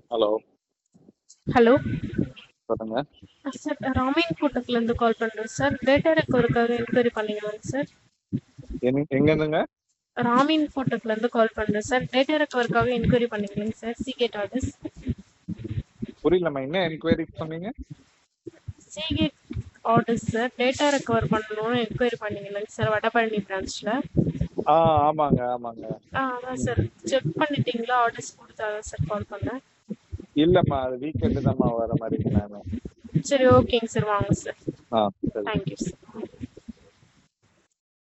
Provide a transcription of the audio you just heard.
hello hello சொல்லுங்க sir ராமேன் கூட்டத்துலேருந்து கால் பண்ணுறேன் சார் டேட்டா ரெக்கவருக்காக என்கொயரி பண்ணீங்களாங்க சார் எங்க எங்கேருந்துங்க ராமீன் கூட்டத்துலேருந்து கால் பண்ணுறேன் சார் டேட்டா ரெக்கவருக்காக என்கொயரி பண்ணீங்களாங்க சார் சீகேட் ஆர்டர்ஸ் புரியலம்மா என்ன என்கொயரி சொன்னீங்க Seagate orders sir data recover பண்ணணும்னு என்கொயரி பண்ணீங்களாங்க சார் வடபழனி பிரான்ச்சில் ஆ ஆமாங்க ஆமாங்க ஆ அதான் சார் செக் பண்ணிட்டீங்களா ஆர்டர்ஸ் கொடுத்தாதான் சார் கால் பண்ணேன் இல்லைம்மா அது வீக்கெண்டு தான்மா வர மாதிரி நான் சரி ஓகேங்க சார் வாங்க சார் ஆ சரி தேங்க்யூ சார்